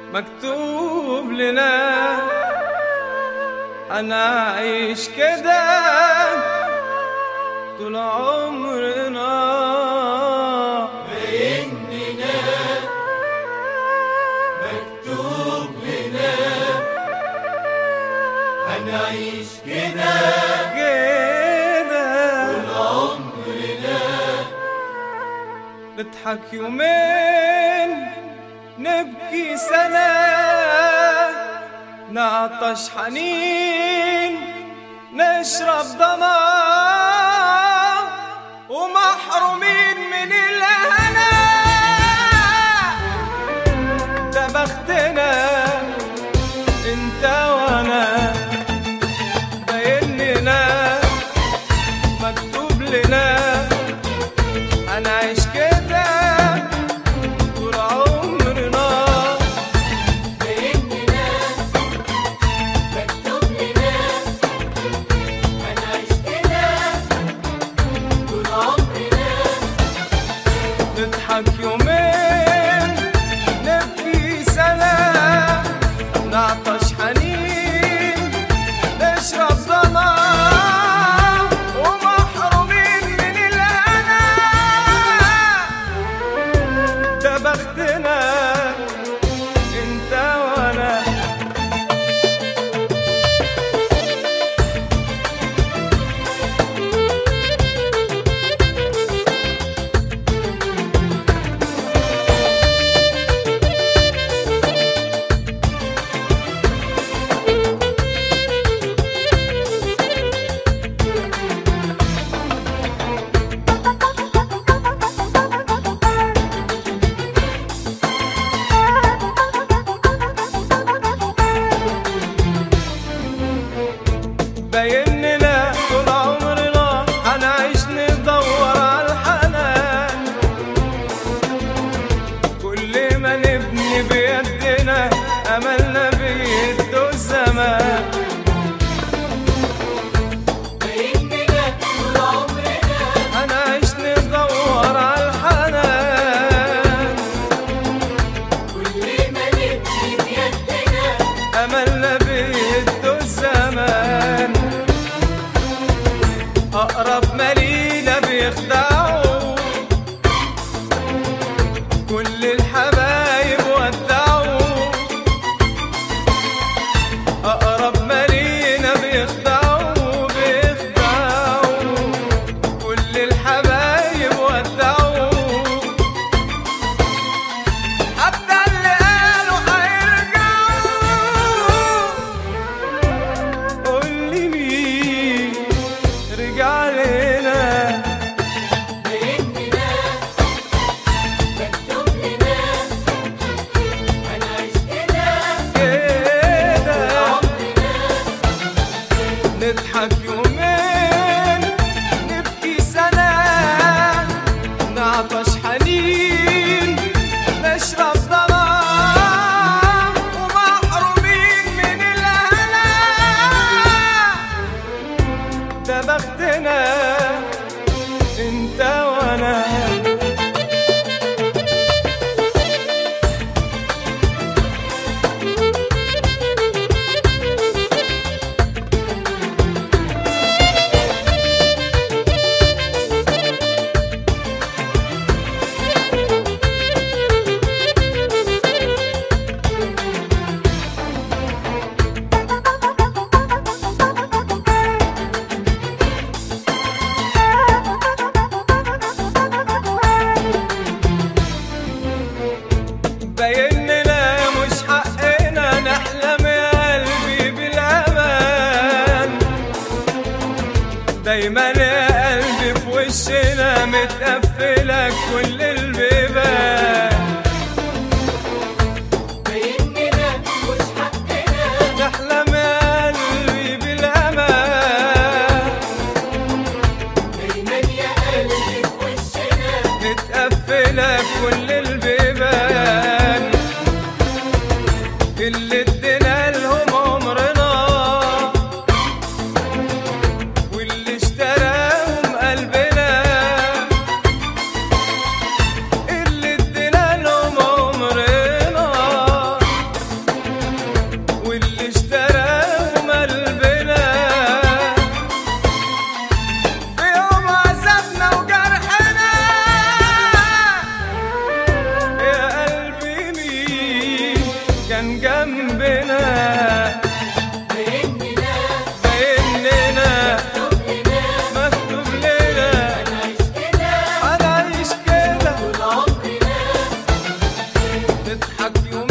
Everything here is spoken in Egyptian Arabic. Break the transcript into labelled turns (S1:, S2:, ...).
S1: مكتوب لنا هنعيش كده طول عمرنا
S2: بإننا مكتوب لنا هنعيش كده
S1: كده
S2: عمرنا
S1: نضحك يومين نبكي سنة نعطش حنين نشرب ضمان ومحرومين من الهنا ده بختنا انت وانا باين لنا مكتوب لنا هنعيش كده طول عمرنا
S2: بإننا مكتوب لنا هنعيش كده طول عمرنا
S1: نضحك يومين نبكي سنة نعطش حنين نشرب ظلام ومحرومين من الهنا ده بختنا انت وانا باين لنا طول عمرنا هنعيش ندور على الحنان كل ما نبني بيدنا املنا بيده الزمان
S2: بإننا طول عمرنا
S1: هنعيش ندور على الحنان
S2: كل ما نبني بيدنا
S1: املنا بيده الزمان اقرب ما لينا بيخدعوا كل الحبايب ودعوا اقرب ما لينا بيخدعوا بيخدعوا كل الحبايب ودعوا حتى اللي قالوا هيرجعوا قول لي مين رجع لنا
S2: بإننا مكتوب لنا هنعيش كده
S1: كده
S2: عمرنا
S1: نضحك يومين نبكي سنة نعطش حنين نشرب ظلام ومحرومين من الهنا ده بختنا انت وانا باين لنا مش حقنا نحلم يا قلبي بالامان دايما يا قلبي في وشنا متقفله كل البيبان
S2: بإننا مش حقنا
S1: نحلم يا قلبي بالامان
S2: دايما يا قلبي في وشنا
S1: متقفله كل البيبان كان جنبنا
S2: بإننا
S1: بإننا مكتوب لنا
S2: نعيش كده
S1: هنعيش كده
S2: طول عمرنا
S1: نضحك يوم